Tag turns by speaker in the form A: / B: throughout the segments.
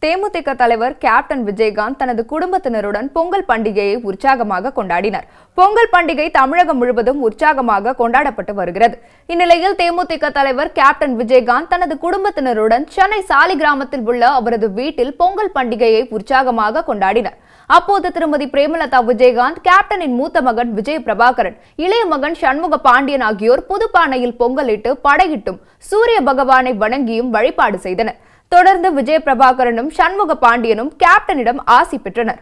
A: தேமுதிக தலைவர் கேப்டன் விஜயகாந்த் தனது குடும்பத்தினருடன் பொங்கல் பண்டிகையை உற்சாகமாக கொண்டாடினார் பொங்கல் பண்டிகை தமிழகம் முழுவதும் உற்சாகமாக கொண்டாடப்பட்டு வருகிறது இந்நிலையில் தேமுதிக தலைவர் கேப்டன் விஜயகாந்த் தனது குடும்பத்தினருடன் சென்னை சாலிகிராமத்தில் உள்ள அவரது வீட்டில் பொங்கல் பண்டிகையை உற்சாகமாக கொண்டாடினார் அப்போது திருமதி பிரேமலதா விஜயகாந்த் கேப்டனின் மூத்த மகன் விஜய பிரபாகரன் இளைய மகன் சண்முக பாண்டியன் ஆகியோர் புதுப்பானையில் பொங்கலிட்டு படையிட்டும் சூரிய பகவானை வணங்கியும் வழிபாடு செய்தனர் தொடர்ந்து விஜய பிரபாகரனும் சண்முக பாண்டியனும் கேப்டனிடம் ஆசி பெற்றனர்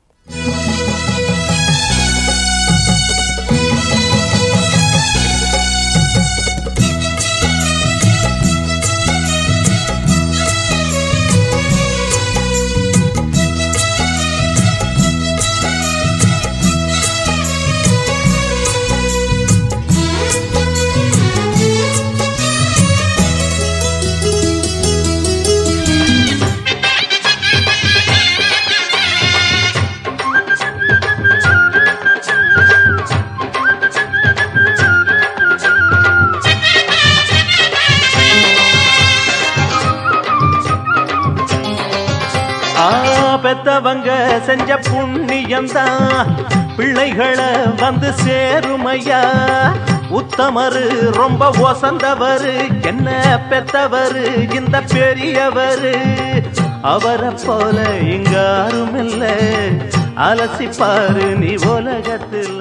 B: ஆ பெத்தவங்க செஞ்ச புண்ணியம்தான் பிள்ளைகளை வந்து சேருமையா உத்தமரு ரொம்ப ஒசந்தவரு என்ன பெத்தவரு இந்த பெரியவரு அவரை போல இங்க யாரும் இல்ல அலசிப்பாரு நீ உலகத்துல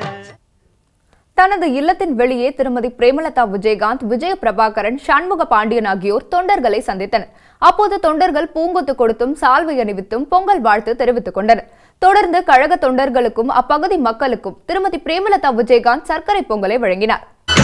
A: தனது இல்லத்தின் வெளியே திருமதி பிரேமலதா விஜயகாந்த் விஜய பிரபாகரன் சண்முக பாண்டியன் ஆகியோர் தொண்டர்களை சந்தித்தனர் அப்போது தொண்டர்கள் பூங்கொத்து கொடுத்தும் சால்வை அணிவித்தும் பொங்கல் வாழ்த்து தெரிவித்துக் கொண்டனர் தொடர்ந்து கழக தொண்டர்களுக்கும் அப்பகுதி மக்களுக்கும் திருமதி பிரேமலதா விஜயகாந்த் சர்க்கரை பொங்கலை வழங்கினார்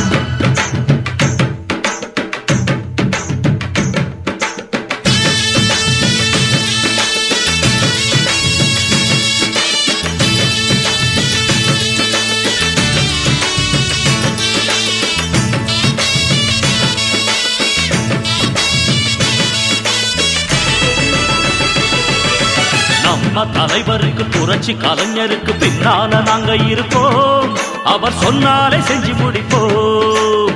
C: நம்ம தலைவருக்கு புரட்சி கலைஞருக்கு பின்னால நாங்க இருப்போம் அவர் சொன்னாலே செஞ்சு முடிப்போம்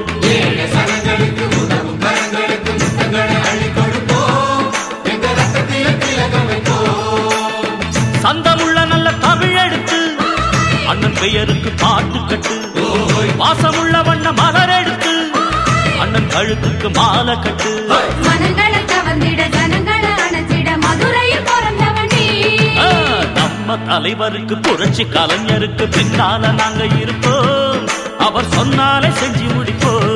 C: சந்தமுள்ள நல்ல தமிழ் எடுத்து அண்ணன் பெயருக்கு பாட்டு கட்டு வாசமுள்ள வண்ண மலர் எடுத்து அண்ணன் கழுத்துக்கு மாலை கட்டு
D: மனங்களை கவர்ந்திட ஜனங்களை அணைச்சிட மதுரையில் பிறந்தவன் நீ
C: ஆ, நம்ம தலைவருக்கு புரட்சி கலைஞருக்கு பின்னால நாங்க இருப்போம் அவர் சொன்னாலே செஞ்சு முடிப்போம்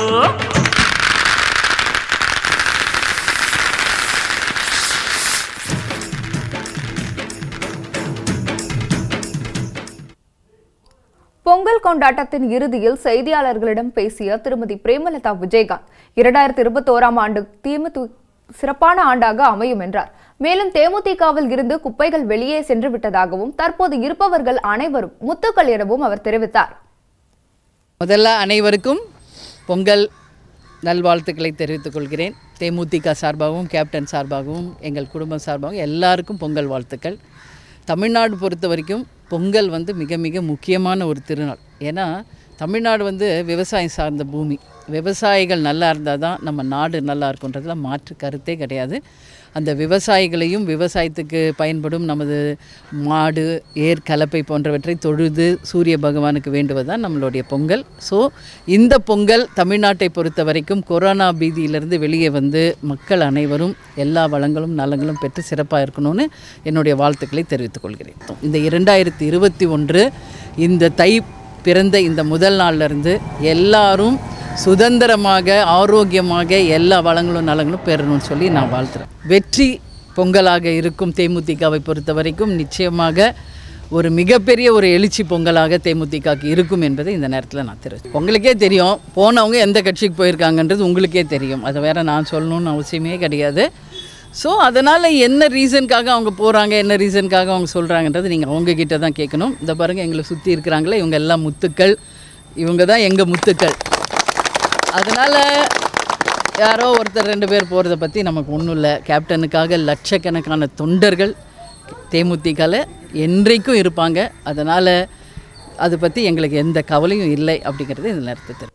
A: பொங்கல் கொண்டாட்டத்தின் இறுதியில் செய்தியாளர்களிடம் பேசிய திருமதி பிரேமலதா விஜயகாந்த் இரண்டாயிரத்தி இருபத்தோராம் ஆண்டு திமுக சிறப்பான ஆண்டாக அமையும் என்றார் மேலும் தேமுதிகவில் இருந்து குப்பைகள் வெளியே சென்று விட்டதாகவும் தற்போது இருப்பவர்கள் அனைவரும் முத்துக்கள் எனவும் அவர் தெரிவித்தார்
E: முதல்ல அனைவருக்கும் பொங்கல் நல்வாழ்த்துக்களை தெரிவித்துக் கொள்கிறேன் தேமுதிக சார்பாகவும் கேப்டன் சார்பாகவும் எங்கள் குடும்பம் சார்பாகவும் எல்லாருக்கும் பொங்கல் வாழ்த்துக்கள் தமிழ்நாடு பொறுத்த வரைக்கும் பொங்கல் வந்து மிக மிக முக்கியமான ஒரு திருநாள் ஏன்னா தமிழ்நாடு வந்து விவசாயம் சார்ந்த பூமி விவசாயிகள் நல்லா இருந்தால் தான் நம்ம நாடு நல்லா இருக்குன்றதுல மாற்று கருத்தே கிடையாது அந்த விவசாயிகளையும் விவசாயத்துக்கு பயன்படும் நமது மாடு ஏர் கலப்பை போன்றவற்றை தொழுது சூரிய பகவானுக்கு வேண்டுவது தான் நம்மளுடைய பொங்கல் ஸோ இந்த பொங்கல் தமிழ்நாட்டை பொறுத்த வரைக்கும் கொரோனா பீதியிலிருந்து வெளியே வந்து மக்கள் அனைவரும் எல்லா வளங்களும் நலங்களும் பெற்று சிறப்பாக இருக்கணும்னு என்னுடைய வாழ்த்துக்களை தெரிவித்துக் கொள்கிறேன் இந்த இரண்டாயிரத்தி இருபத்தி ஒன்று இந்த தை பிறந்த இந்த முதல் நாள்ல இருந்து எல்லாரும் சுதந்திரமாக ஆரோக்கியமாக எல்லா வளங்களும் நலங்களும் பெறணும்னு சொல்லி நான் வாழ்த்துறேன் வெற்றி பொங்கலாக இருக்கும் தேமுதிகவை பொறுத்த வரைக்கும் நிச்சயமாக ஒரு மிகப்பெரிய ஒரு எழுச்சி பொங்கலாக தேமுதிகக்கு இருக்கும் என்பதை இந்த நேரத்தில் நான் தெரிவிச்சேன் உங்களுக்கே தெரியும் போனவங்க எந்த கட்சிக்கு போயிருக்காங்கன்றது உங்களுக்கே தெரியும் அதை வேற நான் சொல்லணும்னு அவசியமே கிடையாது ஸோ அதனால் என்ன ரீசனுக்காக அவங்க போகிறாங்க என்ன ரீசனுக்காக அவங்க சொல்கிறாங்கன்றது நீங்கள் அவங்க கிட்ட தான் கேட்கணும் இந்த பாருங்கள் எங்களை சுற்றி இருக்கிறாங்களே இவங்க எல்லாம் முத்துக்கள் இவங்க தான் எங்கள் முத்துக்கள் அதனால் யாரோ ஒருத்தர் ரெண்டு பேர் போகிறத பற்றி நமக்கு ஒன்றும் இல்லை கேப்டனுக்காக லட்சக்கணக்கான தொண்டர்கள் தேமுதிகவில் என்றைக்கும் இருப்பாங்க அதனால் அதை பற்றி எங்களுக்கு எந்த கவலையும் இல்லை அப்படிங்கிறது இந்த நேரத்தை தெரிவித்துக்கிறேன்.